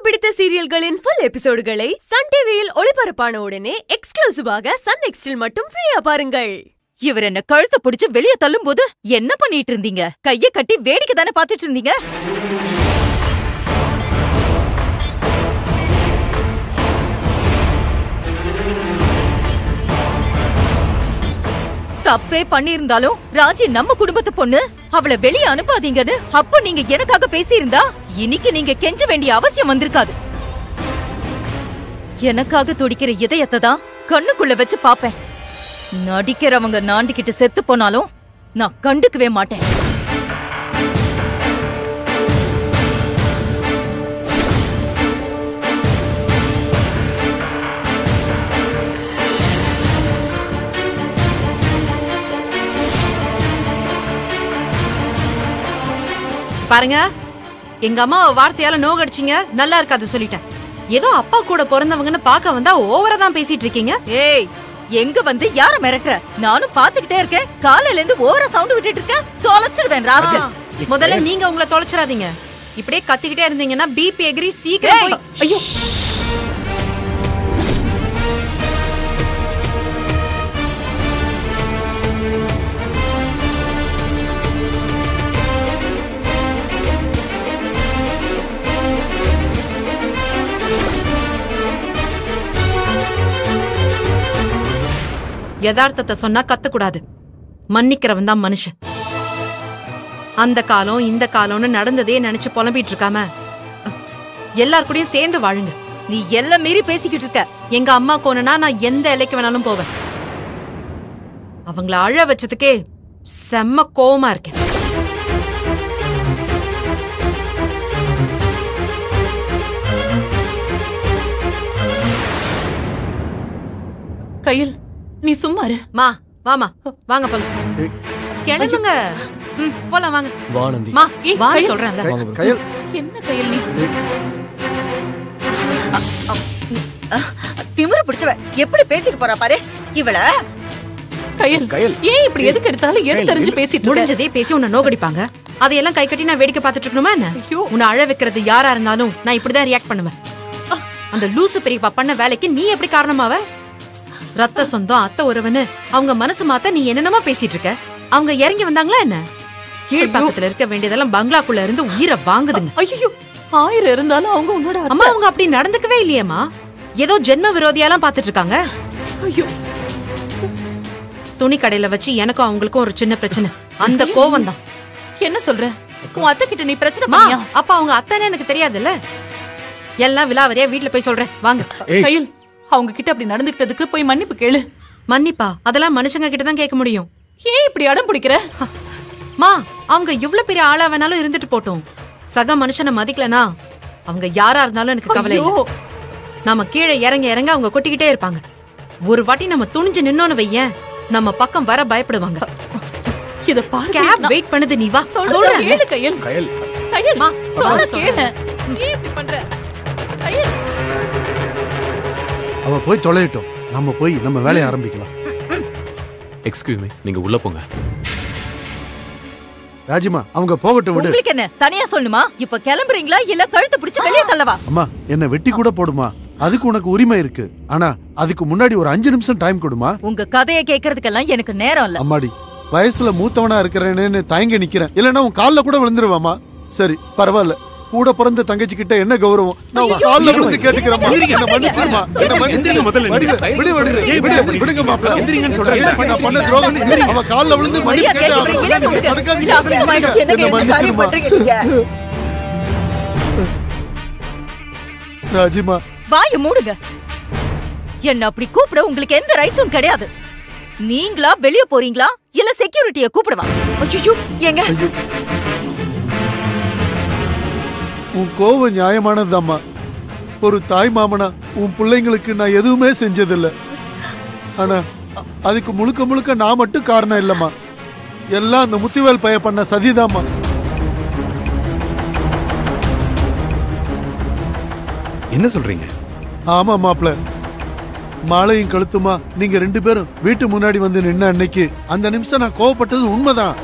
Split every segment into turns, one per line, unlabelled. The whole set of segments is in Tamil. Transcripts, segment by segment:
பிடித்த சீரியல்களின் ஃபுல் எபிசோடுகளை சன் டிவியில் ஒளிபரப்பான உடனே எக்ஸ்க்ளூசிவாக சன் நெக்ஸ்டில் மட்டும் ஃப்ரீயா பாருங்கள்
இவர் என்ன கழுத்தை பிடிச்சு வெளிய தள்ளும் போது என்ன பண்ணிட்டு இருந்தீங்க கைய கட்டி வேடிக்கை தானே பாத்துட்டு இருந்தீங்க தப்பே பண்ணியிருந்தாலும் ராஜி நம்ம குடும்பத்து பொண்ணு அவளை வெளிய அனுப்பாதீங்கன்னு அப்ப நீங்க எனக்காக பேசியிருந்தா இன்னைக்கு நீங்க கெஞ்ச வேண்டிய அவசியம் வந்திருக்காது எனக்காக துடிக்கிற இதயத்தை தான் கண்ணுக்குள்ள வச்சு பாப்பேன் நடிக்கிறவங்க நாண்டிக்கிட்டு செத்து போனாலும் நான் கண்டுக்கவே மாட்டேன்
பாருங்க எங்க அம்மா வார்த்தையால நோகடிச்சீங்க நல்லா இருக்காது சொல்லிட்டேன் ஏதோ அப்பா கூட பிறந்தவங்கன்னு பார்க்க வந்தா ஓவரா தான் பேசிட்டு இருக்கீங்க
ஏய் எங்க வந்து யார மிரட்டுற நானும் பாத்துக்கிட்டே இருக்கேன் காலையில இருந்து ஓர சவுண்ட் விட்டுட்டு இருக்க தொலைச்சிடுவேன் ராஜன்
முதல்ல நீங்க உங்களை தொலைச்சிடாதீங்க இப்படியே கத்திக்கிட்டே இருந்தீங்கன்னா பிபி எகிரி சீக்கிரம்
ஏய்,
போய் ஐயோ யதார்த்தத்தை சொன்னா கத்தக்கூடாது மன்னிக்கிறவன் தான் மனுஷன் அந்த காலம் இந்த காலம்னு நடந்ததே நினைச்சு புலம்பிட்டு இருக்காம எல்லார் கூடயும் சேர்ந்து வாழுங்க
நீ எல்லாம் மீறி பேசிக்கிட்டு இருக்க
எங்க அம்மா கோணுனா நான் எந்த எல்லைக்கு வேணாலும் போவேன் அவங்கள அழ வச்சதுக்கே செம்ம கோவமா இருக்கேன்
கையில் நீ சும்மாரு
மா வாமா வாங்க போலாம் கிளம்புங்க ம், போலாம் வாங்க
வானந்தி
மா
ஏய்,
வாங்க
கையில்.
சொல்றேன்ல
வாங்க bro.
கையல்
என்ன கையில் நீ
திமிரு பிடிச்சவ எப்படி பேசிட்டு போறா பாரு இவள
கையில்
கையில்.
ஏன் இப்படி எதுக்கு எடுத்தாலும் எது தெரிஞ்சு பேசிட்டு இருக்க?
முடிஞ்சதே பேசி உன்னை நோகடிப்பாங்க அதையெல்லாம் கை கட்டி நான் வேடிக்கை பார்த்துட்டு இருக்கணுமா என்ன
ஐயோ.
உன்னை அழ வைக்கிறது யாரா இருந்தாலும் நான் இப்படிதான் ரியாக்ட் பண்ணுவேன் அந்த லூசு பெரியப்பா பண்ண வேலைக்கு நீ எப்படி காரணமாவ ரத்த சொந்தம் அத்தை உறவுன்னு அவங்க மனசு மாத்த நீ என்னென்னமோ பேசிட்டு இருக்க அவங்க இறங்கி வந்தாங்களா என்ன கீழ்ப்பாக்கத்துல இருக்க வேண்டியதெல்லாம் பங்களாக்குள்ள இருந்து உயிரை வாங்குதுங்க
ஐயோ ஆயிரம் இருந்தாலும் அவங்க உன்னோட அத்தை.
அம்மா அவங்க அப்படி நடந்துக்கவே இல்லையேம்மா ஏதோ ஜென்ம விரோதியாலாம் பாத்துட்டு இருக்காங்க
ஐயோ
துணி கடையில வச்சு எனக்கும் அவங்களுக்கும் ஒரு சின்ன பிரச்சனை அந்த கோவம் தான்
என்ன சொல்ற உன் அத்தை கிட்ட நீ பிரச்சனை
மா
பண்ணியா
அப்ப அவங்க அத்தானே எனக்கு தெரியாதுல்ல எல்லாம் விலாவரியா வீட்ல போய் சொல்றேன் வாங்க
ஏய்.
கையில் அவங்க கிட்ட அப்படி நடந்துக்கிட்டதுக்கு போய் மன்னிப்பு கேளு
மன்னிப்பா அதெல்லாம் மனுஷங்க கிட்ட தான் கேட்க முடியும்
ஏன் இப்படி அடம் பிடிக்கிற
மா அவங்க எவ்வளவு பெரிய ஆளா வேணாலும் இருந்துட்டு போட்டும் சக மனுஷனை மதிக்கலனா அவங்க யாரா இருந்தாலும் எனக்கு கவலை
ஐயோ.
இல்ல நாம கீழே இறங்க இறங்க அவங்க கொட்டிக்கிட்டே இருப்பாங்க ஒரு வாட்டி நம்ம துணிஞ்சு நின்னோன்னு வையேன் நம்ம பக்கம் வர பயப்படுவாங்க
இத பாரு
கேப்
நான்
வெயிட் பண்ணுது நீ வா
சொல்றேன்
சொல்றேன்
கேளு கையில்
கையல்
கையில்
மா,
சொல்ற
சொல்றேன்,
கேளு ஏன் இப்படி பண்ற கையில்
அவ போய் தொலையட்டும் நம்ம போய் நம்ம வேலையை ஆரம்பிக்கலாம்
எக்ஸ்கியூஸ் மீ நீங்க உள்ள போங்க
ராஜிமா அவங்க போகட்டும் விடு
உங்களுக்கு என்ன தனியா சொல்லணுமா இப்ப கிளம்புறீங்களா இல்ல கழுத்தை பிடிச்சு வெளிய தள்ளவா
அம்மா என்ன வெட்டி கூட போடுமா அதுக்கு உனக்கு உரிமை இருக்கு ஆனா அதுக்கு முன்னாடி ஒரு அஞ்சு நிமிஷம் டைம் கொடுமா
உங்க கதைய கேக்குறதுக்கெல்லாம் எனக்கு நேரம் இல்ல
அம்மாடி வயசுல மூத்தவனா இருக்கிறேன்னு தயங்க நிக்கிறேன் இல்லன்னா உன் கால்ல கூட விழுந்துருவாமா சரி பரவாயில்ல கூட பிறந்த தங்கச்சி கிட்ட என்ன கௌரவம் நான் உன் கால்ல விழுந்து கேட்டுக்கிறேம்மா என்ன மன்னிச்சிருமா என்ன மன்னிச்சிருமா
முதல்ல
விடு, விடு, விடு,
ஏய்,
விடு,
விடு,
விடுங்க மாப்பிள்ள
எந்திரிங்கன்னு சொல்றேன்.
நான் பண்ண துரோகம் அவ கால்ல விழுந்து
மரியா
மன்னிப்பு கேட்டு
கேக்குறீங்க, இல்ல
ஆகணும்.
விடுங்க.
தடுக்காதீங்க,
இல்ல, அசிங்கமாயிடும்.
என்ன
என்னங்க இந்த காரியம்
மன்னிச்சிருமா
பண்றீங்க நீங்க?
ராஜிமா
வாய மூடுங்க என்ன அப்படி கூப்பிட உங்களுக்கு எந்த ரைட்ஸும் கிடையாது நீங்களா வெளிய போறீங்களா இல்ல செக்யூரிட்டிய கூப்பிடவா ஐயோ எங்க
ஐயோ உன் கோவம் நியாயமானதுதாம்மா ஒரு தாய் மாமனா உன் பிள்ளைங்களுக்கு நான் எதுவுமே செஞ்சதில்ல ஆனா அதுக்கு முழுக்க முழுக்க நான் மட்டும் காரணம் இல்லம்மா எல்லாம் அந்த முத்திவேல் பைய பண்ண சதிதாம்மா
என்ன சொல்றீங்க
ஆமா மாப்ள மாலையும் கழுத்துமா நீங்க ரெண்டு பேரும் வீட்டு முன்னாடி வந்து நின்ன அன்னைக்கு அந்த நிமிஷம் நான் கோவப்பட்டது உண்மைதான்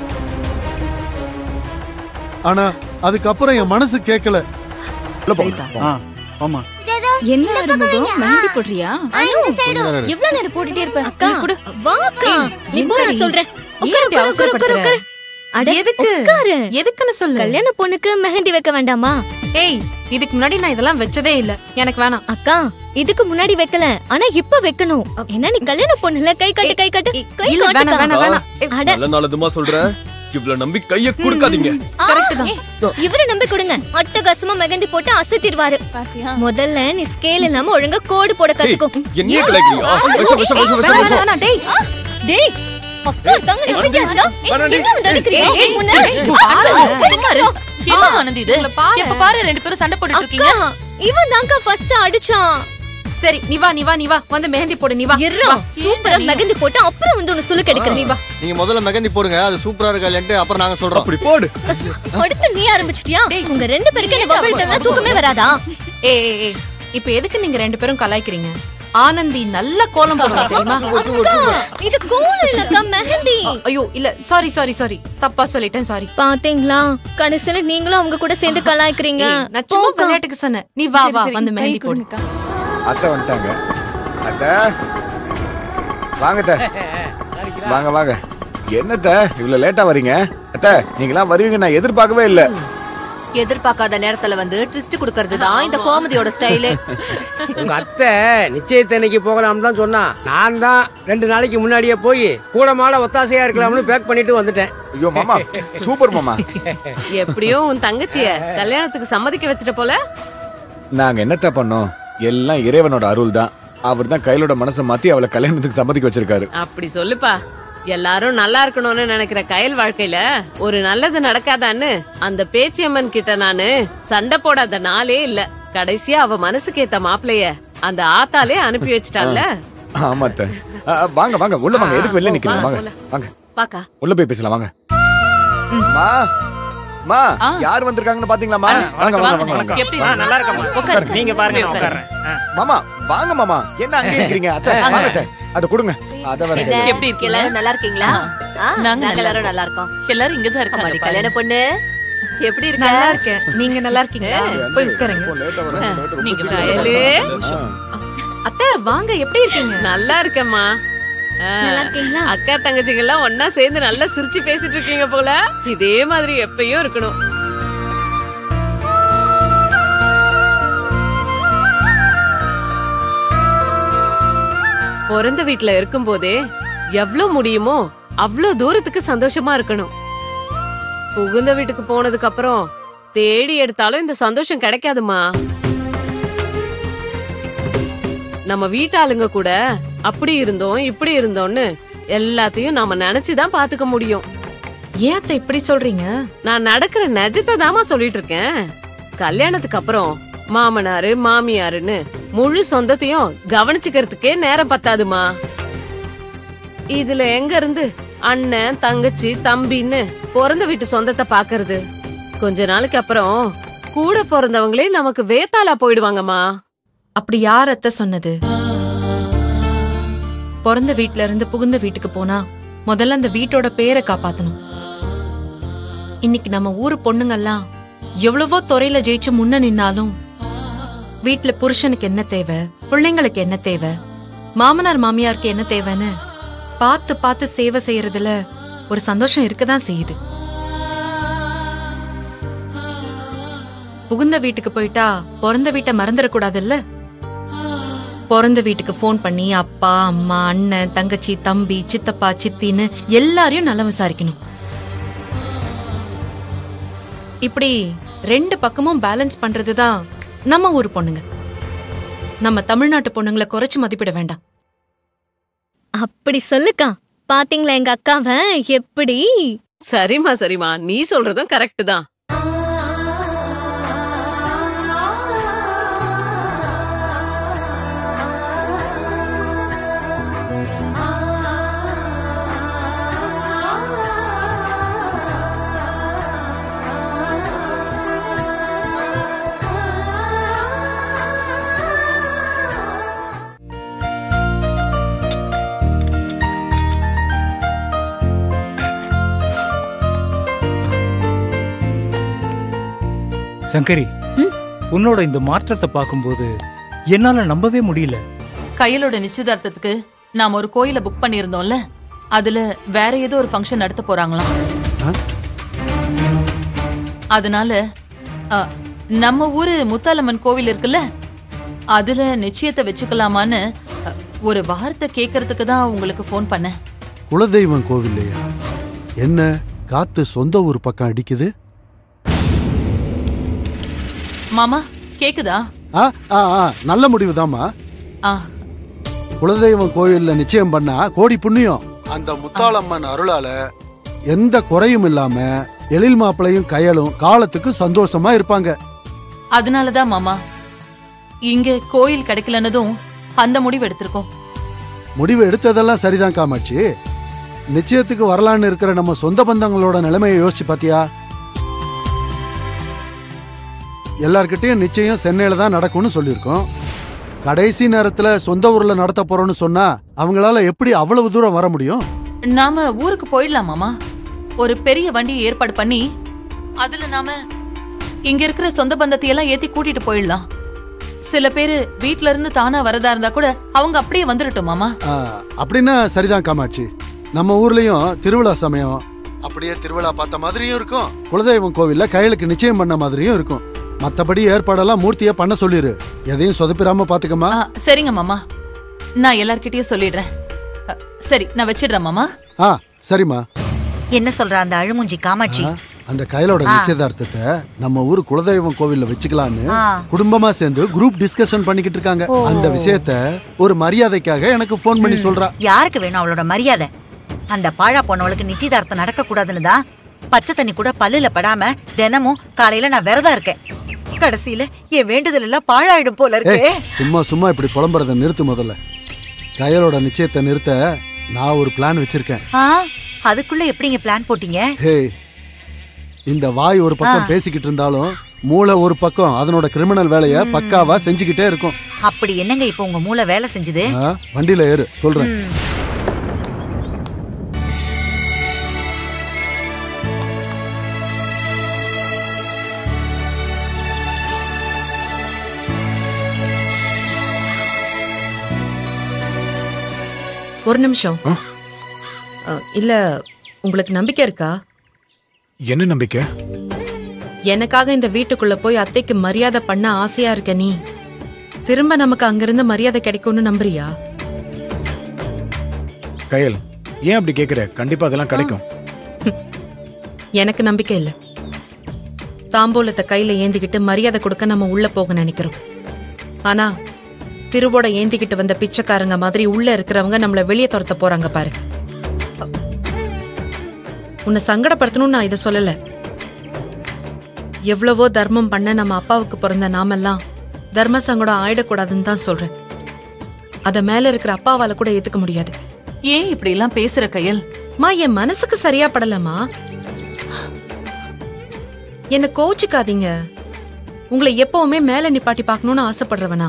ஆனா அதுக்கப்புறம் என் மனசு கேட்கல
சரிதான்.
ஆ, ஆமா
என்ன அறுமுகம் மெஹந்தி போடுறியா
எவ்வளவு நேரம் போட்டுட்டே இருப்ப அக்கா
குடு.
வா அக்கா நீ போ, நான் சொல்றேன்
ஏன்
உட்காரு,
இப்படி
உட்காரு, உட்காரு, உட்காரு,
அவசரப்படுத்துற?
உட்காரு. அட,
எதுக்கு
உட்காரு.
எதுக்குன்னு சொல்லு
கல்யாண பொண்ணுக்கு மெஹந்தி வைக்க வேண்டாமா
ஏய் இதுக்கு முன்னாடி நான் இதெல்லாம் வச்சதே இல்ல எனக்கு வேணாம்
அக்கா இதுக்கு முன்னாடி வைக்கல ஆனா இப்ப வைக்கணும் என்ன நீ கல்யாண பொண்ணுல கை கட்டு கை கட்டு
ஏய்,
கை
இல்ல வேணாம்
காட்டுக்கா.
வேணாம் வேணாம் ஏய்,
அட
நல்ல நாளதுமா சொல்றேன் இவ்வளவு நம்பி கைய கொடுக்காதீங்க
ஆ,
correct தான்.
இவரை நம்பி கொடுங்க அட்டகாசமா மெகந்தி போட்டு அசத்திடுவாரு
பாத்தியா
முதல்ல நீ ஸ்கேல் இல்லாம ஒழுங்கா கோடு போட கத்துக்கோ
என்னையே கலாய்க்கிறீங்க விஷம் விஷம் விஷம் விஷம்
வேணாம்,
விஷம்
வேணாம், டேய்
ஆ, டேய் அக்கா இருக்காங்க நம்பிக்கையா இருந்தா
வேணாண்டி.
என்ன வந்து அடுக்குறீங்க?
ஏய், ஏய்,
உன்னை-
ஏய், பாரு.
சும்மா இரு. என்ன ஆனந்த் இது
உங்களை பாரு.
எப்ப பாரு ரெண்டு பேரும் சண்டை போட்டுட்டு இருக்கீங்க
அக்கா இவன் தான்க்கா ஃபர்ஸ்ட் அடிச்சான்
சரி நீ வா நீ வா நீ வா வந்து மெஹந்தி போடு நீ வா
இருறா சூப்பரா மெகந்தி போட்டு அப்புறம் வந்து உன்னை சுலுக்கு எடுக்கிறேன்
நீ வா
நீங்க முதல்ல மெகந்தி போடுங்க அது சூப்பரா இருக்கா இல்லன்ட்டு அப்புறம் நாங்க சொல்றோம்
அப்படி போடு
அடுத்து நீ ஆரம்பிச்சிட்டியா உங்க ரெண்டு பேருக்கு என்ன பபிள் தூக்கமே வராதா
ஏய் ஏய், ஏய் இப்போ எதுக்கு நீங்க ரெண்டு பேரும் கலாய்க்கிறீங்க ஆனந்தி நல்ல கோலம் போடுவா தெரியுமா
அக்கா இது கோலம் இல்லக்கா மெஹந்தி
ஐயோ இல்ல சாரி சாரி சாரி தப்பா சொல்லிட்டேன் சாரி
பாத்தீங்களா கடைசியில நீங்களும் அவங்க கூட சேர்ந்து கலாய்க்கிறீங்க
நான் சும்மா
போக்கா.
விளையாட்டுக்கு சொன்னேன் நீ வா வா வந்து மெஹந்தி போடு
அத்தை வந்துட்டாங்க அத்தை வாங்க அத்தை வாங்க வாங்க என்னத்த இவ்வளவு லேட்டா வரீங்க அத்தை நீங்களாம் வருவீங்க நான் எதிர்பார்க்கவே இல்ல
எதிர்பார்க்காத நேரத்துல வந்து ட்விஸ்ட் குடுக்கறது தான் இந்த கோமதியோட ஸ்டைலு
உங்க அத்தை நிச்சயத்தன்னைக்கு போகலாம்னு தான் சொன்னா நான் தான் ரெண்டு நாளைக்கு முன்னாடியே போய் கூட மாட ஒத்தாசையா இருக்கலாம்னு பேக் பண்ணிட்டு வந்துட்டேன்
ஐயோ மாமா சூப்பர் மாமா
எப்படியும் உன் தங்கச்சிய கல்யாணத்துக்கு சம்மதிக்க வச்சுட்ட போல
நாங்க என்னத்த பண்ணோம் எல்லாம் இறைவனோட அருள் தான் அவர் தான் கையிலோட மனசை மாத்தி அவளை கல்யாணத்துக்கு சம்மதிக்க வச்சிருக்காரு
அப்படி சொல்லுப்பா எல்லாரும் நல்லா இருக்கணும்னு நினைக்கிற கயல் வாழ்க்கையில ஒரு நல்லது நடக்காதான்னு அந்த பேச்சியம்மன் கிட்ட நானு சண்டை போடாத நாளே இல்ல கடைசியா அவ மனசுக்கு ஏத்த மாப்பிளைய அந்த ஆத்தாலே அனுப்பி வச்சிட்டால
ஆமா அத்தை ஆ, ஆ, வாங்க வாங்க உள்ள வாங்க எதுக்கு வெளில நிக்கிறீங்க வாங்க வாங்க
பாக்கா
உள்ள போய் பேசலாம் வாங்க மா மா யார் வந்திருக்காங்கன்னு பாத்தீங்களாமா வாங்க வாங்க வாங்க வாங்க
எப்படி
ஆ, நல்லா இருக்கம்மா
உட்காரு.
நீங்க பாருங்க நான்
உட்காரு.
உட்கார்றேன்
மாமா வாங்க மாமா என்ன அங்கே இருக்கிறீங்க அத்தை வாங்க அத்தை அத கொடுங்க அத வர
எப்படி இருக்கீங்க?
எல்லாரும் நல்லா இருக்கீங்களா ஆ,
நாங்க
நாங்க
நல்லா
எல்லாரும் நல்லா இருக்கோம்
எல்லாரும் இங்கதான்
ஆமாடி
இருக்காங்க
கல்யாண
பாருங்க.
பொண்ணு எப்படி இருக்க
நல்லா இருக்கேன் நீங்க நல்லா இருக்கீங்களா போய் உட்காருங்க
நீங்க கயலு
அத்தை வாங்க எப்படி இருக்கீங்க
நல்லா இருக்கம்மா ஆ,
நல்லா இருக்கீங்களா
அக்கா தங்கச்சிங்க எல்லாம் ஒன்னா சேர்ந்து நல்லா சிரிச்சு பேசிட்டு இருக்கீங்க போல இதே மாதிரி எப்பயும் இருக்கணும் பிறந்த வீட்ல இருக்கும்போதே எவ்ளோ முடியுமோ அவ்ளோ தூரத்துக்கு சந்தோஷமா இருக்கணும் புகுந்த வீட்டுக்கு போனதுக்கு அப்புறம் தேடி எடுத்தாலும் இந்த சந்தோஷம் கிடைக்காதுமா நம்ம வீட்டாளுங்க கூட அப்படி இருந்தோம் இப்படி இருந்தோம்னு எல்லாத்தையும் நாம நினைச்சுதான் பாத்துக்க முடியும்
ஏன் அத்தை இப்படி சொல்றீங்க
நான் நடக்கிற நிஜத்தை தாமா சொல்லிட்டு இருக்கேன் கல்யாணத்துக்கு அப்புறம் மாமனாரு மாமியாருன்னு முழு சொந்தத்தையும் கவனிச்சுக்கிறதுக்கே நேரம் பத்தாதுமா இதுல எங்க இருந்து அண்ணன் தங்கச்சி தம்பின்னு பிறந்த வீட்டு சொந்தத்தை பாக்குறது கொஞ்ச நாளைக்கு அப்புறம் கூட பிறந்தவங்களே நமக்கு வேத்தாளா போயிடுவாங்கம்மா
அப்படி யார் அத்தை சொன்னது பிறந்த வீட்ல இருந்து புகுந்த வீட்டுக்கு போனா முதல்ல அந்த வீட்டோட பேரை காப்பாத்தணும் இன்னைக்கு நம்ம ஊரு பொண்ணுங்கெல்லாம் எவ்வளவோ துறையில ஜெயிச்சு முன்ன நின்னாலும் வீட்ல புருஷனுக்கு என்ன தேவை பிள்ளைங்களுக்கு என்ன தேவை மாமனார் மாமியாருக்கு என்ன தேவைன்னு பார்த்து பார்த்து சேவை செய்யறதுல ஒரு சந்தோஷம் இருக்கதான் செய்யுது புகுந்த வீட்டுக்கு போயிட்டா பிறந்த வீட்டை மறந்துடக்கூடாதுல்ல பிறந்த வீட்டுக்கு ஃபோன் பண்ணி அப்பா அம்மா அண்ணன் தங்கச்சி தம்பி சித்தப்பா சித்தின்னு எல்லாரையும் நல்லா விசாரிக்கணும் இப்படி ரெண்டு பக்கமும் பேலன்ஸ் பண்றதுதான் நம்ம ஊர் பொண்ணுங்க நம்ம தமிழ்நாட்டு பொண்ணுங்களை குறைச்சு மதிப்பிட வேண்டாம்
அப்படி சொல்லுக்கா பாத்தீங்களா எங்க அக்காவ எப்படி
சரிம்மா சரிம்மா நீ சொல்றதும் கரெக்ட் தான்
சங்கரி உன்னோட இந்த மாற்றத்தை பார்க்கும்போது என்னால நம்பவே முடியல
கையலோட நிச்சயதார்த்தத்துக்கு நாம ஒரு கோயில புக் பண்ணியிருந்தோம்ல அதுல வேற ஏதோ ஒரு ஃபங்க்ஷன் நடத்த போறாங்களாம் அதனால அ, நம்ம ஊரு முத்தாலம்மன் கோவில் இருக்குல்ல அதுல நிச்சயத்தை வச்சுக்கலாமான்னு அ, ஒரு வார்த்தை கேட்கறதுக்கு தான் உங்களுக்கு ஃபோன் பண்ணேன்
குலதெய்வம் கோவில்லையா என்ன காத்து சொந்த ஊர் பக்கம் அடிக்குது
மாமா கேக்குதா
ஆ ஆ ஆ நல்ல முடிவுதாம்மா
ஆ
குலதெய்வம் கோயில்ல நிச்சயம் பண்ணா கோடி புண்ணியம் அந்த முத்தாளம்மன் அருளால எந்த குறையும் இல்லாம எழில் மாப்பிளையும் கயலும் காலத்துக்கு சந்தோஷமா இருப்பாங்க
அதனாலதான் மாமா இங்க கோயில் கிடைக்கலன்னதும் அந்த முடிவு எடுத்திருக்கோம்
முடிவு எடுத்ததெல்லாம் சரிதான் காமாட்சி நிச்சயத்துக்கு வரலான்னு இருக்கிற நம்ம சொந்த பந்தங்களோட நிலைமையை யோசிச்சு பாத்தியா எல்லார்கிட்டயும் நிச்சயம் சென்னையில தான் நடக்கும்னு சொல்லியிருக்கோம் கடைசி நேரத்துல சொந்த ஊர்ல நடத்த போறோம்னு சொன்னா அவங்களால எப்படி அவ்வளவு தூரம் வர முடியும்
நாம ஊருக்கு போயிடலாம் மாமா ஒரு பெரிய வண்டியை ஏற்பாடு பண்ணி அதுல நாம இங்க இருக்கிற சொந்த பந்தத்தை எல்லாம் ஏத்தி கூட்டிட்டு போயிடலாம் சில பேரு வீட்ல இருந்து தானா வரதா இருந்தா கூட அவங்க அப்படியே வந்துடட்டும் மாமா
ஆ, அப்படின்னா சரிதான் காமாட்சி நம்ம ஊர்லயும் திருவிழா சமயம் அப்படியே திருவிழா பார்த்த மாதிரியும் இருக்கும் குலதெய்வம் கோவில்ல கையலுக்கு நிச்சயம் பண்ண மாதிரியும் இருக்கும் மத்தபடி ஏற்பாடெல்லாம் மூர்த்திய பண்ண சொல்லிரு எதையும் சொதப்பிராம பாத்துக்கமா
ஆ, சரிங்க மாமா நான் எல்லார்கிட்டயும் சொல்லிடுறேன் அ, சரி நான் வச்சிடுறேன் மாமா
ஆ சரிம்மா
என்ன சொல்ற அந்த அழுமூஞ்சி காமாட்சி
அந்த கையலோட
ஆ.
நிச்சயதார்த்தத்தை நம்ம ஊர் குலதெய்வம் கோவில்ல வச்சுக்கலான்னு
ஆ.
குடும்பமா சேர்ந்து குரூப் டிஸ்கஷன் பண்ணிக்கிட்டு இருக்காங்க
ஓ.
அந்த விஷயத்த ஒரு மரியாதைக்காக எனக்கு ஃபோன் பண்ணி சொல்றா
யாருக்கு வேணும் அவளோட மரியாதை அந்த பாழா போனவளுக்கு நிச்சயதார்த்தம் நடக்க கூடாதுன்னு தான் பச்சை தண்ணி கூட பல்லுல படாம தினமும் காலையில நான் விரதம் இருக்கேன் கடைசியில என் வேண்டுதல் எல்லாம் பாழாயிடும் போல
ஏய்,
இருக்கே
சும்மா சும்மா இப்படி புலம்புறத நிறுத்து முதல்ல கயலோட நிச்சயத்தை நிறுத்த நான் ஒரு பிளான் வச்சிருக்கேன்
ஆ அதுக்குள்ள எப்படிங்க பிளான் போட்டீங்க
ஹே இந்த வாய் ஒரு பக்கம்
ஆ.
பேசிக்கிட்டு இருந்தாலும் மூளை ஒரு பக்கம் அதனோட கிரிமினல் வேலைய பக்காவா செஞ்சுக்கிட்டே இருக்கும்
அப்படி என்னங்க இப்ப உங்க மூளை வேலை செஞ்சது
ஆ, வண்டியில ஏறு சொல்றேன்
ம்.
ஒரு நிமிஷம் அ, இல்ல உங்களுக்கு நம்பிக்கை இருக்கா
என்ன நம்பிக்கை
எனக்காக இந்த வீட்டுக்குள்ள போய் அத்தைக்கு மரியாதை பண்ண ஆசையா இருக்க நீ திரும்ப நமக்கு அங்கிருந்து மரியாதை கிடைக்கும்னு நம்புறியா
கயல் ஏன் அப்படி கேக்குற கண்டிப்பா அதெல்லாம் கிடைக்கும்
எனக்கு நம்பிக்கை இல்ல தாம்பூலத்தை கையில ஏந்திக்கிட்டு மரியாதை கொடுக்க நம்ம உள்ள போக நினைக்கிறோம் ஆனா திருவோட ஏந்திக்கிட்டு வந்த பிச்சைக்காரங்க மாதிரி உள்ள இருக்கிறவங்க நம்மள வெளியே துரத்த போறாங்க பாரு உன்னை சங்கடப்படுத்தணும்னு நான் இதை சொல்லல எவ்வளவோ தர்மம் பண்ண நம்ம அப்பாவுக்கு பிறந்த நாமெல்லாம் தர்ம சங்கடம் ஆயிடக்கூடாதுன்னு தான் சொல்றேன் அத மேல இருக்கிற அப்பாவால கூட ஏத்துக்க முடியாது
ஏன் இப்படி எல்லாம் பேசுற கையல்
மா என் மனசுக்கு சரியா படலமா என்ன கோச்சிக்காதீங்க உங்களை எப்பவுமே மேல நிப்பாட்டி பார்க்கணும்னு ஆசைப்படுறவனா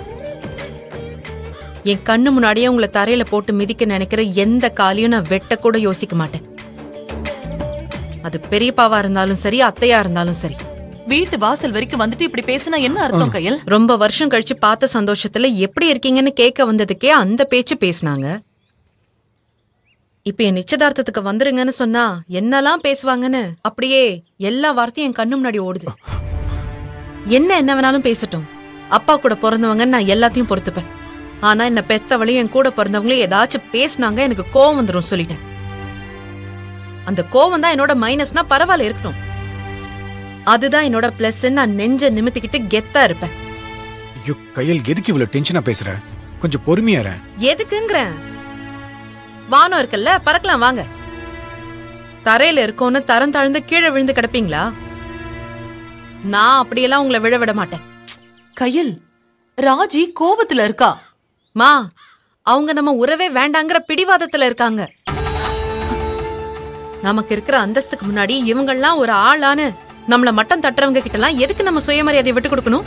என் கண்ணு முன்னாடியே உங்களை தரையில போட்டு மிதிக்க நினைக்கிற எந்த காலையும் நான் வெட்ட கூட யோசிக்க மாட்டேன் அது பெரியப்பாவா இருந்தாலும் சரி அத்தையா இருந்தாலும் சரி
வீட்டு வாசல் வரைக்கும் வந்துட்டு இப்படி பேசினா என்ன அர்த்தம் கையல்
ரொம்ப வருஷம் கழிச்சு பார்த்த சந்தோஷத்துல எப்படி இருக்கீங்கன்னு கேட்க வந்ததுக்கே அந்த பேச்சு பேசினாங்க இப்ப என் நிச்சயதார்த்தத்துக்கு வந்துருங்கன்னு சொன்னா என்னெல்லாம் பேசுவாங்கன்னு அப்படியே எல்லா வார்த்தையும் என் கண்ணு முன்னாடி ஓடுது என்ன என்ன வேணாலும் பேசட்டும் அப்பா கூட பிறந்தவங்கன்னு நான் எல்லாத்தையும் பொறுத்துப்பேன் ஆனா என்ன பெத்தவளையும் என் கூட பிறந்தவங்களையும் ஏதாச்சும் பேசுனாங்க எனக்கு கோவம் வந்துடும் சொல்லிட்டேன் அந்த கோவம் தான் என்னோட மைனஸ்னா பரவாயில்ல இருக்கட்டும் அதுதான் என்னோட பிளஸ் நான் நெஞ்ச நிமித்திக்கிட்டு கெத்தா இருப்பேன்
ஐயோ கையல் எதுக்கு இவ்வளவு டென்ஷனா பேசுற கொஞ்சம் பொறுமையா இரு.
எதுக்குங்கிறேன் வானம் இருக்குல்ல பறக்கலாம் வாங்க தரையில இருக்கோன்னு தரம் தாழ்ந்து கீழே விழுந்து கிடப்பீங்களா நான் அப்படியெல்லாம் உங்களை விழ விட மாட்டேன்
கையல் ராஜி கோபத்துல இருக்கா
மா அவங்க நம்ம உறவே வேண்டாங்கிற பிடிவாதத்துல இருக்காங்க நமக்கு இருக்கிற அந்தஸ்துக்கு முன்னாடி இவங்கெல்லாம் ஒரு ஆளான்னு நம்மள மட்டம் தட்டுறவங்க கிட்ட எல்லாம் எதுக்கு நம்ம சுயமரியாதையை விட்டு கொடுக்கணும்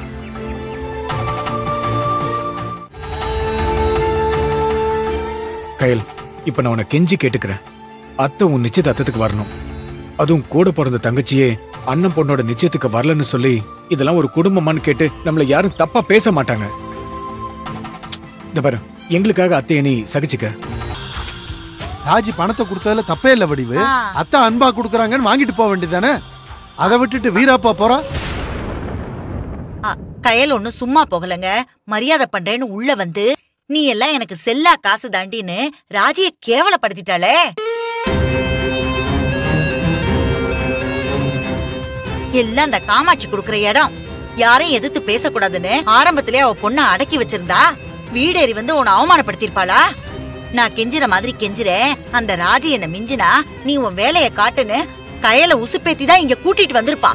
கயல் இப்ப நான் உன்னை கெஞ்சி கேட்டுக்கிறேன் அத்தை உன் நிச்சயதார்த்தத்துக்கு வரணும் அதுவும் கூட பிறந்த தங்கச்சியே அண்ணன் பொண்ணோட நிச்சயத்துக்கு வரலன்னு சொல்லி இதெல்லாம் ஒரு குடும்பமான்னு கேட்டு நம்மள யாரும் தப்பா பேச மாட்டாங்க இந்த பாரு எங்களுக்காக அத்தைய நீ சகிச்சுக்க
ராஜி பணத்தை கொடுத்ததுல தப்பே இல்ல வடிவு
ஆ.
அத்தை அன்பா கொடுக்குறாங்கன்னு வாங்கிட்டு போக வேண்டியதானே அதை விட்டுட்டு வீராப்பா போறா
ஆ, கயல் ஒண்ணு சும்மா போகலங்க மரியாதை பண்றேன்னு உள்ள வந்து நீ எல்லாம் எனக்கு செல்லா காசு தாண்டின்னு ராஜிய கேவலப்படுத்திட்டாளே எல்லாம் அந்த காமாட்சி குடுக்கற இடம் யாரையும் எதிர்த்து பேசக்கூடாதுன்னு ஆரம்பத்திலே அவ பொண்ண அடக்கி வச்சிருந்தா வீடேறி வந்து உன்னை அவமானப்படுத்திருப்பாளா நான் கெஞ்சுற மாதிரி கெஞ்சுறேன் அந்த ராஜி என்ன மிஞ்சினா நீ உன் வேலைய காட்டுன்னு கயல உசுப்பேத்தி தான் இங்க கூட்டிட்டு வந்திருப்பா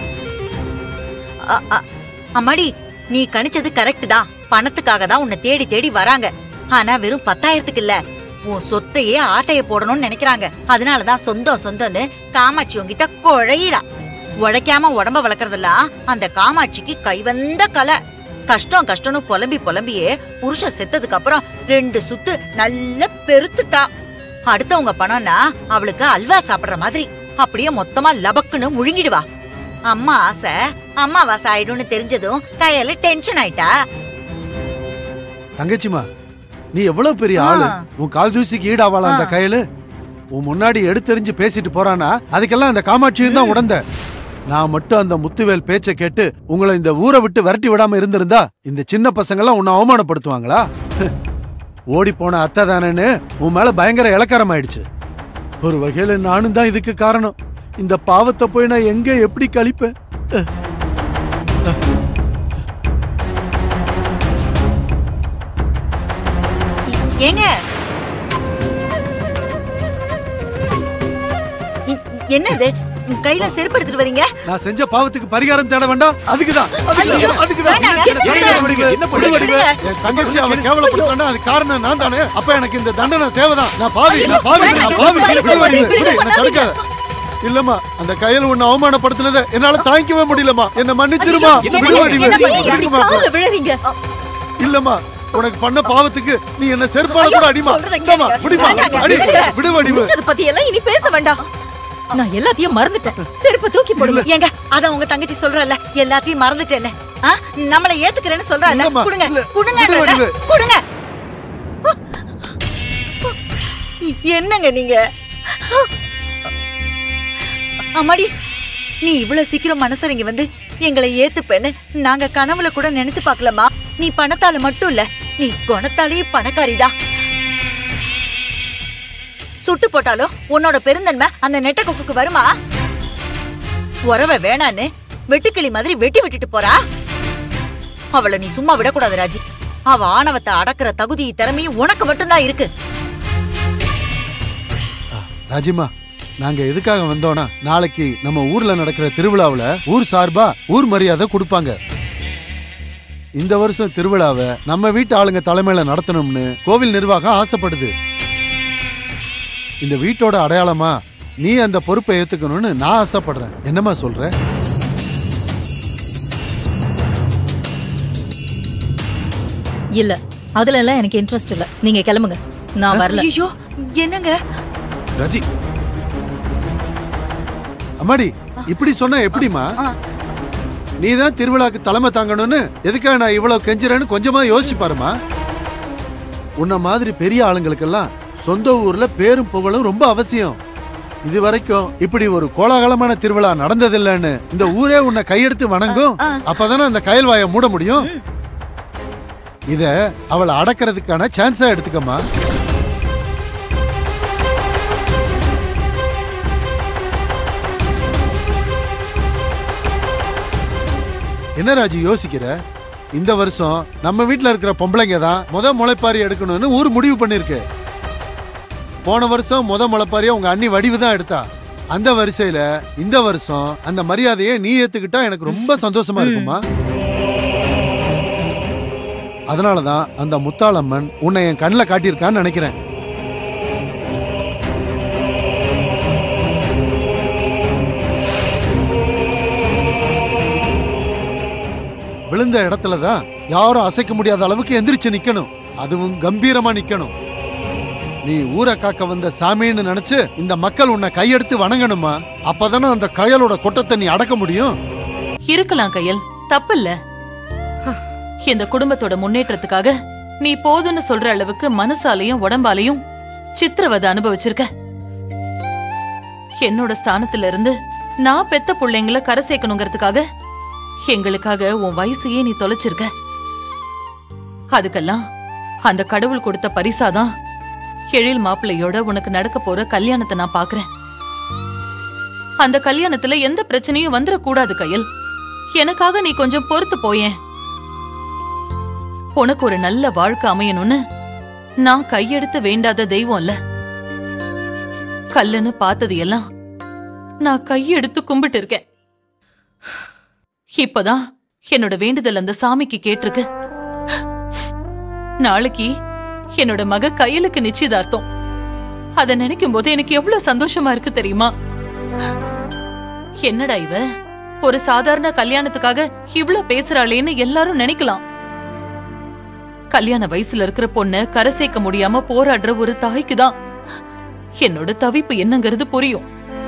அ- அ- அம்மாடி நீ கணிச்சது கரெக்ட் தான் பணத்துக்காக தான் உன்னை தேடி தேடி வராங்க ஆனா வெறும் பத்தாயிரத்துக்கு இல்ல உன் சொத்தையே ஆட்டைய போடணும்னு நினைக்கிறாங்க அதனாலதான் சொந்தம் சொந்தம்னு காமாட்சி உன்கிட்ட குழையிறா உழைக்காம உடம்ப வளர்க்கறதெல்லாம் அந்த காமாட்சிக்கு கைவந்த கலை கஷ்டம் கஷ்டம்னு புலம்பி புலம்பியே புருஷன் செத்ததுக்கு அப்புறம் ரெண்டு சுத்து நல்ல பெருத்துட்டா அடுத்தவங்க பணம்னா அவளுக்கு அல்வா சாப்பிடுற மாதிரி அப்படியே மொத்தமா லபக்குன்னு முழுங்கிடுவா அம்மா ஆசை அம்மாவாசை ஆயிடும்னு தெரிஞ்சதும் கையில டென்ஷன் ஆயிட்டா
தங்கச்சிமா நீ எவ்வளவு பெரிய ஆளு உன் கால் தூசிக்கு ஈடாவாளா அந்த கையில உன் முன்னாடி எடுத்தெறிஞ்சு பேசிட்டு போறானா அதுக்கெல்லாம் அந்த காமாட்சியும் தான் உடந்த நான் மட்டும் அந்த முத்துவேல் பேச்ச கேட்டு உங்களை இந்த ஊரை விட்டு விரட்டி விடாம இருந்திருந்தா இந்த சின்ன பசங்க எல்லாம் உன்னை அவமானப்படுத்துவாங்களா ஓடி போன அத்தை தானேன்னு உன் மேல பயங்கர இலக்காரம் ஆயிடுச்சு ஒரு வகையில நானும் தான் இதுக்கு காரணம் இந்த பாவத்தை போய் நான் எங்க எப்படி கழிப்பேன் அஹ்.
ஏங்க இ- என்னது கையில செருப்பு எடுத்துட்டு வரீங்க
நான் செஞ்ச பாவத்துக்கு பரிகாரம் தேட வேண்டாம் அதுக்குதான் அதுக்குதான்,
ஐயோ,
அதுக்குதான்
வேண்டாங்க,
எனக்கு
விடுங்க.
என்ன வடிவு? விடு வடிவு. என் தங்கச்சி அவன் கேவலப்படுத்தானா அது காரணம் நான் தானே அப்ப எனக்கு இந்த தண்டனை தேவைதான் நான் பாவி நான் பாவி நான் பாவி விடு வடிவு விடு என்ன தடுக்காத இல்லம்மா அந்த கையில உன்னை அவமானப்படுத்தினதை என்னால தாங்கிக்கவே முடியலம்மா என்ன மன்னிச்சிருமா விடு வடிவு விடுங்கம்மா.
விழுறீங்க
இல்லம்மா உனக்கு பண்ண பாவத்துக்கு நீ என்ன செருப்பால கூட அடிமா
சொல்றதை
இந்தாம்மா,
கேளுங்க.
முடிமா
வேண்டாங்க,
அடி
விடுங்க.
விடு வடிவு
முடிச்சது பத்தி எல்லாம் இனி பேச வேண்டாம் நான் எல்லாத்தையும் மறந்துட்டேன் செருப்பு தூக்கி போடுங்க
ஏங்க அத உங்க தங்கச்சி சொல்றல எல்லாத்தையும் மறந்துட்டேன்னு ஆ, நம்மள ஏத்துக்கிறேன்னு சொல்றல
இல்லம்மா,
குடுங்க
இல்ல,
குடுங்க
விடு வடிவு.
குடுங்க என்னங்க நீங்க அம்மாடி நீ இவ்வளவு சீக்கிரம் மனசரங்கி வந்து எங்களை ஏத்துப்பேன்னு நாங்க கனவுல கூட நினைச்சு பார்க்கலமா நீ பணத்தால மட்டும் இல்ல நீ குணத்தாலேயே பணக்காரிதான் சுட்டு போட்டாலும் உன்னோட பெருந்தன்மை அந்த நெட்ட கொக்குக்கு வருமா உறவை வேணான்னு வெட்டுக்கிளி மாதிரி வெட்டி விட்டுட்டு போறா அவளை நீ சும்மா விடக்கூடாது ராஜி அவ ஆணவத்தை அடக்குற தகுதி திறமையும் உனக்கு மட்டும்தான் இருக்கு
ராஜிமா நாங்க எதுக்காக வந்தோம்னா நாளைக்கு நம்ம ஊர்ல நடக்கிற திருவிழாவுல ஊர் சார்பா ஊர் மரியாதை கொடுப்பாங்க இந்த வருஷம் திருவிழாவை நம்ம வீட்டு ஆளுங்க தலைமையில நடத்தணும்னு கோவில் நிர்வாகம் ஆசைப்படுது இந்த வீட்டோட அடையாளமா நீ அந்த பொறுப்பை ஏத்துக்கணும்னு நான் ஆசைப்படுறேன் என்னம்மா சொல்ற
இல்ல அதுல எல்லாம் எனக்கு இன்ட்ரெஸ்ட் இல்ல நீங்க கிளம்புங்க நான் வரல
ஐயோ என்னங்க
ரஜி அம்மாடி இப்படி சொன்னா எப்படிமா நீ தான் திருவிழாக்கு தலைமை தாங்கணும்னு எதுக்காக நான் இவ்வளவு கெஞ்சுறேன்னு கொஞ்சமா யோசிச்சு பாருமா உன்ன மாதிரி பெரிய ஆளுங்களுக்கெல்லாம் சொந்த ஊர்ல பேரும் புகழும் ரொம்ப அவசியம் இது வரைக்கும் இப்படி ஒரு கோலாகலமான திருவிழா நடந்ததில்லைன்னு இந்த ஊரே உன்னை கையெடுத்து வணங்கும் அப்பதானே அந்த கயல்வாயை மூட முடியும் இத அவளை அடக்கிறதுக்கான சான்ஸா எடுத்துக்கம்மா என்ன ராஜி யோசிக்கிற இந்த வருஷம் நம்ம வீட்ல இருக்கிற பொம்பளைங்க தான் முத முளைப்பாரி எடுக்கணும்னு ஊர் முடிவு பண்ணிருக்கு போன வருஷம் முத முளைப்பாரியை உங்க அண்ணி வடிவு தான் எடுத்தா அந்த வரிசையில இந்த வருஷம் அந்த மரியாதையை நீ ஏத்துக்கிட்டா எனக்கு ரொம்ப சந்தோஷமா இருக்குமா அதனாலதான் அந்த முத்தாளம்மன் உன்னை என் கண்ணில் காட்டியிருக்கான்னு நினைக்கிறேன் விழுந்த இடத்துல தான் யாரும் அசைக்க முடியாத அளவுக்கு எந்திரிச்சு நிக்கணும் அதுவும் கம்பீரமா நிக்கணும் நீ ஊரை காக்க வந்த சாமின்னு நினைச்சு இந்த மக்கள் உன்னை கையெடுத்து வணங்கணுமா அப்பதானே அந்த கயலோட கொட்டத்தை நீ அடக்க முடியும்
இருக்கலாம் கையல் தப்பில்ல இந்த குடும்பத்தோட முன்னேற்றத்துக்காக நீ போதும்னு சொல்ற அளவுக்கு மனசாலையும் உடம்பாலையும் சித்திரவதை அனுபவிச்சிருக்க என்னோட ஸ்தானத்துல இருந்து நான் பெத்த பிள்ளைங்கள கரை சேர்க்கணுங்கிறதுக்காக எங்களுக்காக உன் வயசையே நீ தொலைச்சிருக்க அதுக்கெல்லாம் அந்த கடவுள் கொடுத்த பரிசாதான் எழில் மாப்பிள்ளையோட உனக்கு நடக்க போற கல்யாணத்தை நான் பாக்குறேன் அந்த கல்யாணத்துல எந்த பிரச்சனையும் வந்துடக்கூடாது கையல் எனக்காக நீ கொஞ்சம் பொறுத்து போயேன் உனக்கு ஒரு நல்ல வாழ்க்கை அமையணும்னு நான் கையெடுத்து வேண்டாத தெய்வம் இல்ல கல்லுன்னு பார்த்தது எல்லாம் நான் கையெடுத்து கும்பிட்டு இருக்கேன் இப்பதான் என்னோட வேண்டுதல் அந்த சாமிக்கு கேட்டிருக்கு நாளைக்கு என்னோட மக கையலுக்கு நிச்சயதார்த்தம் அத நினைக்கும் போது எனக்கு எவ்வளவு சந்தோஷமா இருக்கு தெரியுமா என்னடா இவ ஒரு சாதாரண கல்யாணத்துக்காக இவ்ளோ பேசுறாளேன்னு எல்லாரும் நினைக்கலாம் கல்யாண வயசுல இருக்கிற பொண்ண கரை சேர்க்க முடியாம போராடுற ஒரு தாய்க்கு தான் என்னோட தவிப்பு என்னங்கிறது புரியும்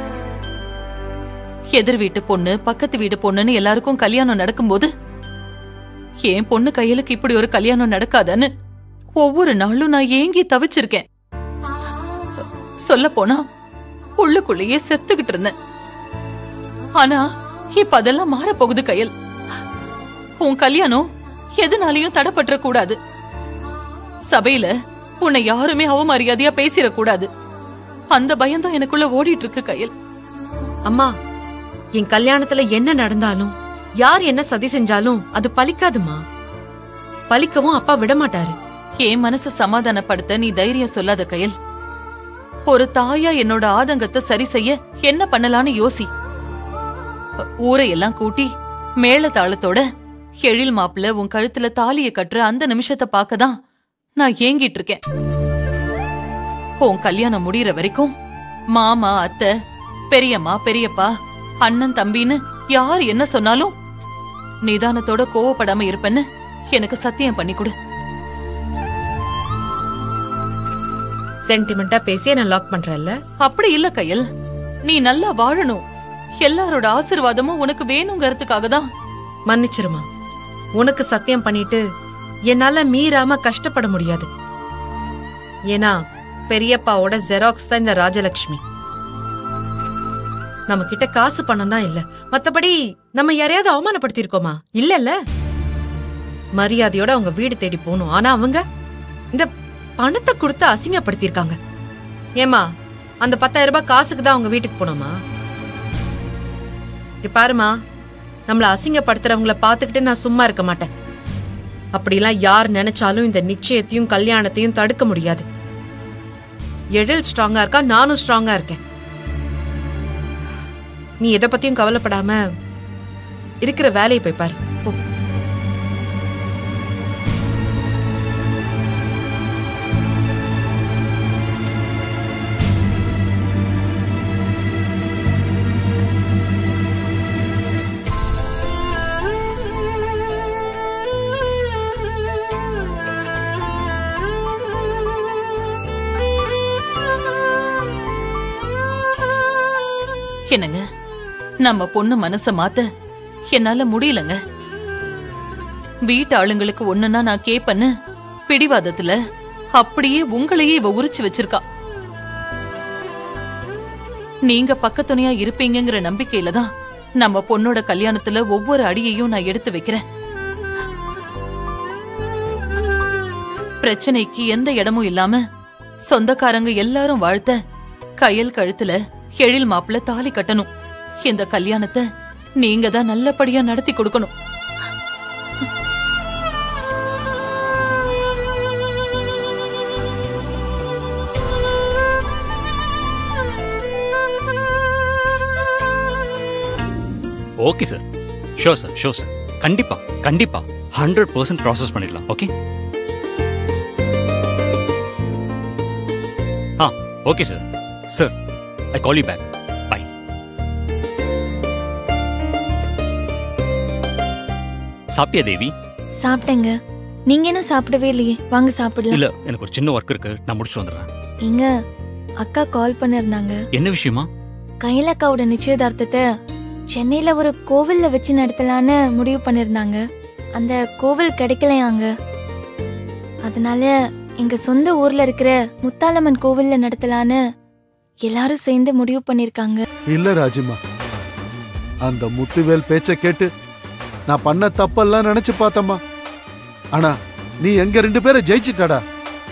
எதிர் வீட்டு பொண்ணு பக்கத்து வீட்டு பொண்ணுன்னு எல்லாருக்கும் கல்யாணம் நடக்கும்போது என் பொண்ணு கையலுக்கு இப்படி ஒரு கல்யாணம் நடக்காதான்னு ஒவ்வொரு நாளும் நான் ஏங்கி தவிச்சிருக்கேன் சொல்ல போனா உள்ளுக்குள்ளேயே செத்துக்கிட்டு இருந்தேன் ஆனா இப்ப அதெல்லாம் மாறப் போகுது கையல் உன் கல்யாணம் எதனாலையும் தடப்பட்டுற கூடாது சபையில உன்னை யாருமே அவமரியாதையா பேசிடக் கூடாது அந்த பயம்தான் எனக்குள்ள ஓடிட்டு இருக்கு கையல்
அம்மா என் கல்யாணத்துல என்ன நடந்தாலும் யார் என்ன சதி செஞ்சாலும் அது பலிக்காதுமா பலிக்கவும் அப்பா விட மாட்டாரு
என் மனச சமாதானப்படுத்த நீ தைரியம் சொல்லாத கையல் ஒரு தாயா என்னோட ஆதங்கத்தை சரி செய்ய என்ன பண்ணலான்னு யோசி ஊரையெல்லாம் கூட்டி மேள தாளத்தோட எழில் மாப்பிள்ள உன் கழுத்துல தாலிய கட்டுற அந்த நிமிஷத்தை பார்க்கதான் நான் ஏங்கிட்டு இருக்கேன் உன் கல்யாணம் முடியற வரைக்கும் மாமா அத்தை பெரியம்மா பெரியப்பா அண்ணன் தம்பின்னு யார் என்ன சொன்னாலும் நிதானத்தோட கோவப்படாம இருப்பேன்னு எனக்கு சத்தியம் பண்ணி கொடு
சென்டிமெண்டா பேசி நான் லாக் பண்றேன்ல
அப்படி இல்ல கையல் நீ நல்லா வாழணும் எல்லாரோட ஆசிர்வாதமும் உனக்கு வேணுங்கிறதுக்காக தான்
மன்னிச்சிருமா உனக்கு சத்தியம் பண்ணிட்டு என்னால மீறாம கஷ்டப்பட முடியாது ஏன்னா பெரியப்பாவோட ஜெராக்ஸ் தான் இந்த ராஜலட்சுமி நம்ம கிட்ட காசு பணம் தான் இல்ல மத்தபடி நம்ம யாரையாவது அவமானப்படுத்திருக்கோமா இல்லல்ல மரியாதையோட அவங்க வீடு தேடி போகணும் ஆனா அவங்க இந்த பணத்தை கொடுத்து அசிங்கப்படுத்திருக்காங்க ஏமா அந்த பத்தாயிரம் ரூபாய் காசுக்கு தான் அவங்க வீட்டுக்கு போனோமா இங்க பாருமா நம்மள அசிங்கப்படுத்துறவங்கள பாத்துக்கிட்டு நான் சும்மா இருக்க மாட்டேன் அப்படிலாம் யார் நினைச்சாலும் இந்த நிச்சயத்தையும் கல்யாணத்தையும் தடுக்க முடியாது எழில் ஸ்ட்ராங்கா இருக்கா நானும் ஸ்ட்ராங்கா இருக்கேன் நீ எதை பத்தியும் கவலைப்படாம இருக்கிற வேலையை போய் பாரு போ.
என்னங்க நம்ம பொண்ணு மனச மாத்த என்னால முடியலங்க வீட்டு ஆளுங்களுக்கு ஒண்ணுன்னா நான் கேப்பன்னு பிடிவாதத்துல அப்படியே உங்களையே இவ உரிச்சு வச்சிருக்கா நீங்க பக்கத்துணையா இருப்பீங்கங்கிற நம்பிக்கையில தான் நம்ம பொண்ணோட கல்யாணத்துல ஒவ்வொரு அடியையும் நான் எடுத்து வைக்கிறேன் பிரச்சனைக்கு எந்த இடமும் இல்லாம சொந்தக்காரங்க எல்லாரும் வாழ்த்த கையல் கழுத்துல எழில் மாப்பிள்ள தாலி கட்டணும் இந்த கல்யாணத்தை நீங்க தான் நல்லபடியா நடத்தி கொடுக்கணும்
okay sir sure sir sure sir கண்டிப்பா கண்டிப்பா ஹண்ட்ரட் பர்சன்ட் ப்ராசஸ் பண்ணிடலாம் okay ah okay sir sir I call you back bye சாப்பிட்டியா தேவி
சாப்பிட்டேங்க நீங்க இன்னும் சாப்பிடவே இல்லையே வாங்க சாப்பிடலாம்
இல்ல எனக்கு ஒரு சின்ன ஒர்க் இருக்கு நான் முடிச்சுட்டு வந்துடுறேன்
எங்க அக்கா கால் பண்ணிருந்தாங்க
என்ன விஷயமா
கையிலக்காவோட நிச்சயதார்த்தத்தை சென்னையில ஒரு கோவில்ல வச்சு நடத்தலான்னு முடிவு பண்ணிருந்தாங்க அந்த கோவில் கிடைக்கலையாங்க அதனால எங்க சொந்த ஊர்ல இருக்கிற முத்தாலம்மன் கோவில்ல நடத்தலான்னு எல்லாரும் சேர்ந்து முடிவு பண்ணிருக்காங்க
இல்ல ராஜிமா அந்த முத்துவேல் பேச்ச கேட்டு நான் பண்ண தப்பெல்லாம் நினைச்சு பார்த்தம்மா ஆனா நீ எங்க ரெண்டு பேரை ஜெயிச்சிட்டடா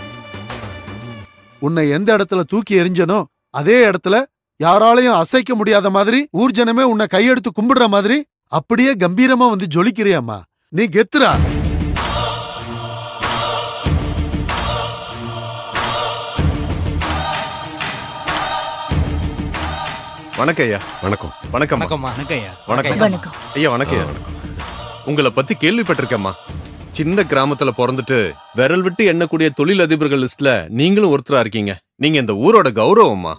உன்னை எந்த இடத்துல தூக்கி எறிஞ்சனோ அதே இடத்துல யாராலையும் அசைக்க முடியாத மாதிரி ஊர் ஜனமே உன்னை கையெடுத்து கும்பிடுற மாதிரி அப்படியே கம்பீரமா வந்து ஜொலிக்கிறியம்மா நீ கெத்துரா
வணக்கம் ஐயா
வணக்கம்
வணக்கம்
வணக்கம்மா. வணக்கம் ஐயா.
வணக்கம்
வணக்கம்.
ஐயா வணக்கம் ஐயா உங்களை பத்தி கேள்விப்பட்டிருக்கேம்மா சின்ன கிராமத்துல பிறந்துட்டு விரல் விட்டு எண்ணக்கூடிய தொழில் அதிபர்கள் லிஸ்ட்ல நீங்களும் ஒருத்தரா இருக்கீங்க நீங்க இந்த ஊரோட கௌரவம்மா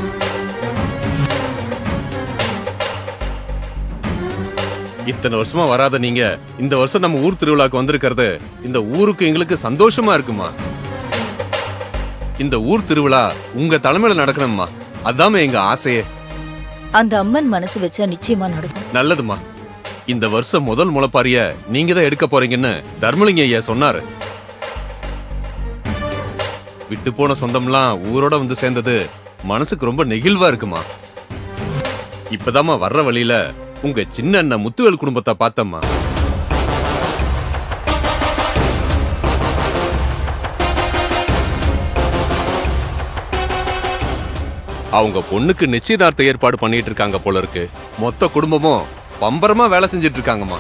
இத்தனை வருஷமா வராத நீங்க இந்த வருஷம் நம்ம ஊர் திருவிழாக்கு வந்திருக்கிறது இந்த ஊருக்கு எங்களுக்கு சந்தோஷமா இருக்குமா இந்த ஊர் திருவிழா உங்க தலைமையில நடக்கணும்மா அதாம எங்க ஆசையே
அந்த அம்மன் மனசு வச்சா நிச்சயமா நடக்கும்
நல்லதுமா இந்த வருஷம் முதல் முளைப்பாரிய நீங்க தான் எடுக்க போறீங்கன்னு தர்மலிங்க ஐயா சொன்னாரு விட்டு போன சொந்தம்லாம் ஊரோட வந்து சேர்ந்தது மனசுக்கு ரொம்ப நெகிழ்வா இருக்குமா இப்பதாம்மா வர்ற வழியில உங்க சின்ன அண்ணன் முத்துவேல் குடும்பத்தை பார்த்தம்மா அவங்க பொண்ணுக்கு நிச்சயதார்த்த ஏற்பாடு பண்ணிட்டு இருக்காங்க போல இருக்கு மொத்த குடும்பமும் பம்பரமா வேலை செஞ்சுட்டு இருக்காங்கம்மா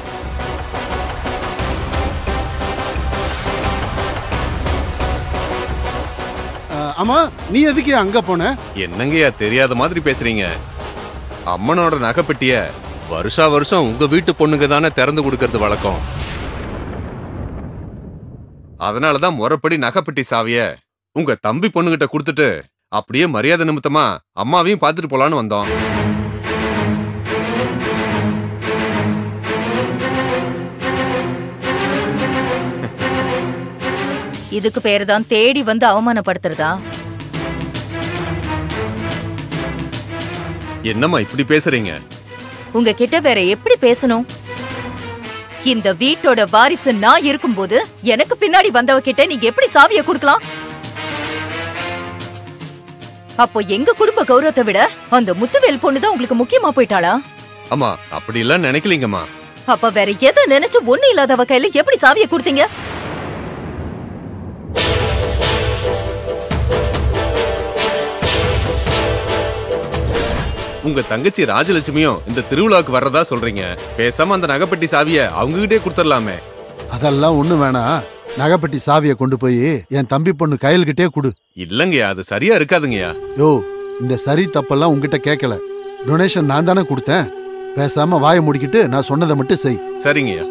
அஹ், அம்மா நீ எதுக்கு அங்க போன
என்னங்கய்யா தெரியாத மாதிரி பேசுறீங்க அம்மனோட நகைப்பெட்டிய வருஷா வருஷம் உங்க வீட்டு பொண்ணுங்க தானே திறந்து கொடுக்கறது வழக்கம் அதனாலதான் முறைப்படி நகைப்பெட்டி சாவிய உங்க தம்பி பொண்ணுகிட்ட கொடுத்துட்டு அப்படியே மரியாதை நிமித்தமா அம்மாவையும் பார்த்துட்டு போலான்னு வந்தோம்
இதுக்கு பேரு தான் தேடி வந்து அவமானப்படுத்துறதா
என்னம்மா இப்படி பேசுறீங்க
உங்ககிட்ட வேற எப்படி பேசணும் இந்த வீட்டோட வாரிசு நான் இருக்கும்போது எனக்கு பின்னாடி வந்தவ கிட்ட நீங்க எப்படி சாவிய கொடுக்கலாம் அப்போ எங்க குடும்ப கௌரவத்தை விட அந்த முத்துவேல் பொண்ணு தான் உங்களுக்கு முக்கியமா போயிட்டாளா
அம்மா அப்படி எல்லாம் நினைக்கலீங்கம்மா
அப்ப வேற எதை நினைச்சு ஒண்ணு இல்லாதவ கையில எப்படி சாவிய கொடுத்தீங்க
உங்க தங்கச்சி ராஜலட்சுமியும் இந்த திருவிழாவுக்கு வர்றதா சொல்றீங்க பேசாம அந்த நகைப்பெட்டி சாவிய அவங்க கிட்டே கொடுத்துடலாமே
அதெல்லாம் ஒண்ணு வேணாம் நகைப்பெட்டி சாவியை கொண்டு போய் என் தம்பி பொண்ணு கையல்கிட்டே கொடு
இல்லங்கய்யா அது சரியா இருக்காதுங்கய்யா
யோ இந்த சரி தப்பெல்லாம் உங்ககிட்ட கேட்கல டொனேஷன் நான் தானே கொடுத்தேன் பேசாம வாயை முடிக்கிட்டு நான் சொன்னதை மட்டும் செய்
சரிங்கய்யா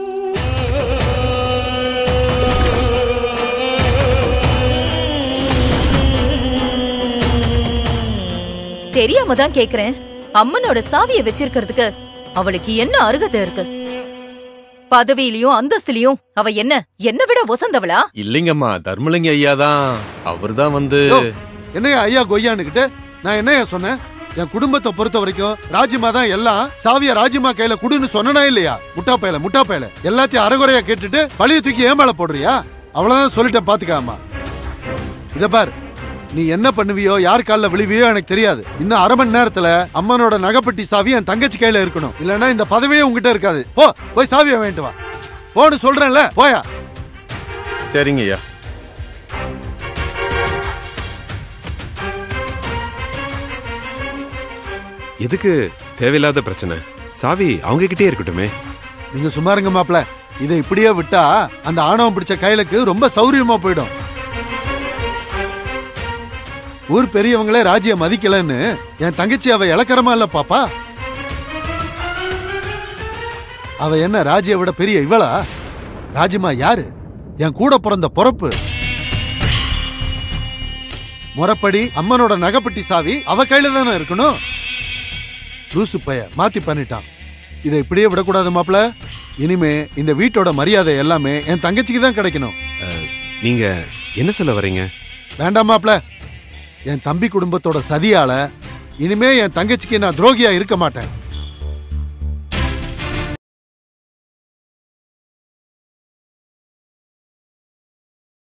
தெரியாம தான் கேக்குறேன் அம்மனோட சாவிய வச்சிருக்கிறதுக்கு அவளுக்கு என்ன அருகதை இருக்கு பதவியிலயும் அந்தஸ்துலயும் அவ என்ன என்ன விட வசந்தவளா
இல்லைங்கம்மா தர்மலிங்க ஐயா தான் அவர் தான் வந்து
யோ, என்னையா ஐயா கொய்யான்னுகிட்டு நான் என்னையா சொன்னேன் என் குடும்பத்தை பொறுத்த வரைக்கும் ராஜிமா தான் எல்லாம் சாவிய ராஜிமா கையில குடுன்னு சொன்னனா இல்லையா முட்டா பயல முட்டா பயல எல்லாத்தையும் அரைகுறையா கேட்டுட்டு பழிய தூக்கி ஏன் மேல போடுறியா அவ்வளவுதான் சொல்லிட்டேன் பாத்துக்காமா இத பார் நீ என்ன பண்ணுவியோ யார் காலில் விழுவியோ எனக்கு தெரியாது இன்னும் அரை மணி நேரத்துல அம்மனோட நகைப்பட்டி சாவி என் தங்கச்சி கையில இருக்கணும் இல்லைன்னா இந்த பதவியே உங்ககிட்ட இருக்காது போ போய் சாவியை வாங்கிட்டு வா போன்னு சொல்றேன்ல போயா
சரிங்க ஐயா
எதுக்கு தேவையில்லாத பிரச்சனை சாவி அவங்க கிட்டே இருக்கட்டுமே
நீங்க சும்மா இருங்க மாப்ள இதை இப்படியே விட்டா அந்த ஆணவம் பிடிச்ச கையலுக்கு ரொம்ப சௌரியமா போயிடும் ஊர் பெரியவங்களே ராஜிய மதிக்கலன்னு என் தங்கச்சி அவ இளக்கரமா இல்ல பாப்பா அவ என்ன ராஜிய விட பெரிய இவளா ராஜிமா யாரு என் கூட பிறந்த பொறப்பு முறப்படி அம்மனோட நகைப்பட்டி சாவி அவ கையில தானே இருக்கணும் லூசு பைய மாத்தி பண்ணிட்டான் இதை இப்படியே விடக்கூடாது மாப்ள இனிமே இந்த வீட்டோட மரியாதை எல்லாமே என் தங்கச்சிக்கு தான் கிடைக்கணும்
நீங்க என்ன சொல்ல வரீங்க
வேண்டாம் மாப்ள என் தம்பி குடும்பத்தோட சதியால இனிமே என் தங்கச்சிக்கு நான் துரோகியா இருக்க மாட்டேன்